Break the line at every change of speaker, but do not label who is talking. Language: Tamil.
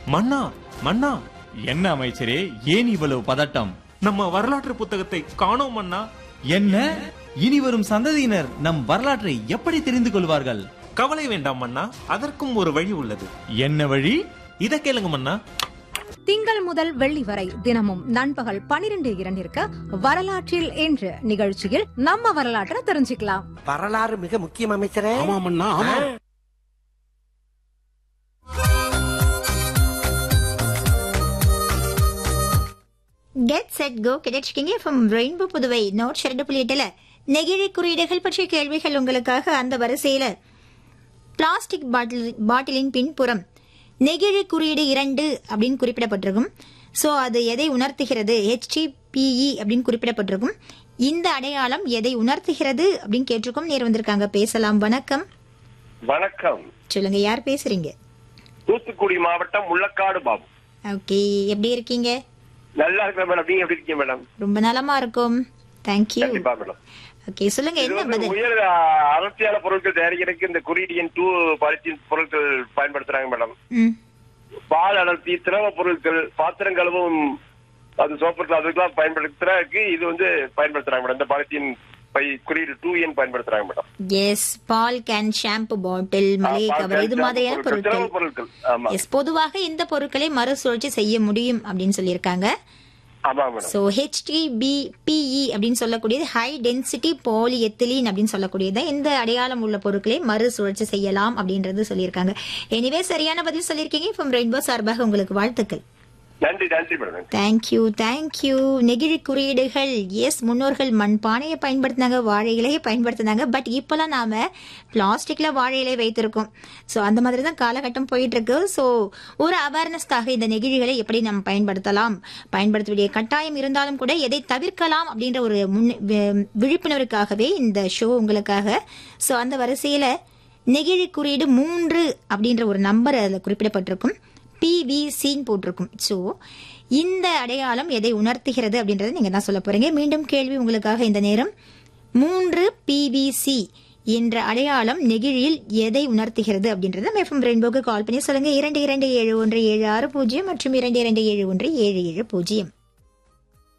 மன்னா மன்னா
என்ன அமைச்சரே ஏன் இவ்வளவு பதட்டம்
நம்ம வரலாற்று புத்தகத்தை காணோம் மன்னா
என்ன இனி வரும் சந்ததியினர் நம் வரலாற்றை எப்படி தெரிந்து கொள்வார்கள்
கவலை வேண்டாம் மன்னா அதற்கும் ஒரு வழி உள்ளது
என்ன வழி
இத கேளுங்க மன்னா
திங்கள் முதல் வெள்ளி வரை தினமும் நண்பகல் பனிரெண்டு இரண்டிற்கு வரலாற்றில் என்று நிகழ்ச்சியில் நம்ம வரலாற்றை தெரிஞ்சுக்கலாம்
வரலாறு மிக முக்கியம் அமைச்சரே
ஆமாமண்ணா ஆமா
கெட் செட் கோ கிடைச்சிருக்கீங்க ஃப்ரம் ரெயின்போ புதுவை நோட் ஷரண்டு புள்ளி எட்டுல நெகிழி குறியீடுகள் பற்றிய கேள்விகள் உங்களுக்காக அந்த வரிசையில பிளாஸ்டிக் பாட்டில் பாட்டிலின் பின்புறம் நெகிழி குறியீடு இரண்டு அப்படின்னு குறிப்பிடப்பட்டிருக்கும் ஸோ அது எதை உணர்த்துகிறது ஹெச்டிபிஇ அப்படின்னு குறிப்பிடப்பட்டிருக்கும் இந்த அடையாளம் எதை உணர்த்துகிறது அப்படின்னு கேட்டிருக்கோம் நேர் வந்திருக்காங்க பேசலாம் வணக்கம்
வணக்கம்
சொல்லுங்க யார் பேசுறீங்க
தூத்துக்குடி மாவட்டம் முள்ளக்காடு பாபு
ஓகே எப்படி இருக்கீங்க
நல்லா இருக்கிற மேடம் நீங்க எப்படி இருக்கீங்க மேடம்
ரொம்ப நலமா இருக்கும் தேங்க்யூ
கண்டிப்பா மேடம்
ஓகே சொல்லுங்க
இது
என்ன
வந்து
பதில்
உயர் அரசியல பொருட்கள் தயாரிக்கிறதுக்கு இந்த குறியீடு எண் டூ பாலித்தீன் பொருட்கள் பயன்படுத்துறாங்க மேடம்
ம்
பால் அடர்த்தி திரவ பொருட்கள் பாத்திரம் கழுவும் அது சோப்பு அதுக்கெல்லாம் பயன்படுத்துறதுக்கு இது வந்து பயன்படுத்துறாங்க மேடம் இந்த பாலித்தீன் பை குறியீடு டூ என் பயன்படுத்துறாங்க மேடம்
எஸ் பால் கேன் ஷாம்பு பாட்டில் மளிகை
பால்
கவர்
கேன்,
இது
ஷாம்பு
மாதிரியான
பொருட்கள், திரவ
பொருட்கள்
பொருட்கள் ஆமா
எஸ் பொதுவாக இந்த பொருட்களை மறுசுழற்சி செய்ய முடியும் அப்படின்னு சொல்லியிருக்காங்க
ஆமா மேடம்
ஸோ ஹெச்டிபி பிஇ அப்படின்னு சொல்லக்கூடியது ஹை டென்சிட்டி பாலிஎத்திலீன் அப்படின்னு சொல்லக்கூடியது இந்த அடையாளம் உள்ள பொருட்களை மறுசுழற்சி செய்யலாம் அப்படின்றது சொல்லியிருக்காங்க எனிவே சரியான பதில் சொல்லியிருக்கீங்க இப்போ ரெயின்போ சார்பாக உங்களுக்கு வாழ்த்துக்கள்
நன்றி நன்றி மேடம்
தேங்க்யூ தேங்க்யூ நெகிழி குறியீடுகள் எஸ் முன்னோர்கள் மண் பானையை பயன்படுத்தினாங்க வாழை இலையை பயன்படுத்தினாங்க பட் இப்போலாம் நாம பிளாஸ்டிக்ல வாழை இலை வைத்திருக்கோம் ஸோ அந்த மாதிரி தான் காலகட்டம் போயிட்டு இருக்கு ஸோ ஒரு அவேர்னஸ்க்காக இந்த நெகிழிகளை எப்படி நம்ம பயன்படுத்தலாம் பயன்படுத்த வேண்டிய கட்டாயம் இருந்தாலும் கூட எதை தவிர்க்கலாம் அப்படின்ற ஒரு முன் வி- விழிப்புணர்வுக்காகவே இந்த ஷோ உங்களுக்காக ஸோ அந்த வரிசையில நெகிழி குறியீடு மூன்று அப்படின்ற ஒரு நம்பர் அதில் குறிப்பிடப்பட்டிருக்கும் பிவிசின்னு போட்டிருக்கும் ஸோ இந்த அடையாளம் எதை உணர்த்துகிறது அப்படின்றத நீங்க தான் சொல்ல போறீங்க மீண்டும் கேள்வி உங்களுக்காக இந்த நேரம் மூன்று பிவிசி என்ற அடையாளம் நெகிழியில் எதை உணர்த்துகிறது அப்படின்றத எஃப்எம் ரெயின்போக்கு கால் பண்ணி சொல்லுங்க இரண்டு இரண்டு ஏழு ஒன்று ஏழு ஆறு பூஜ்ஜியம் மற்றும் இரண்டு இரண்டு ஏழு ஒன்று ஏழு ஏழு பூஜ்ஜியம்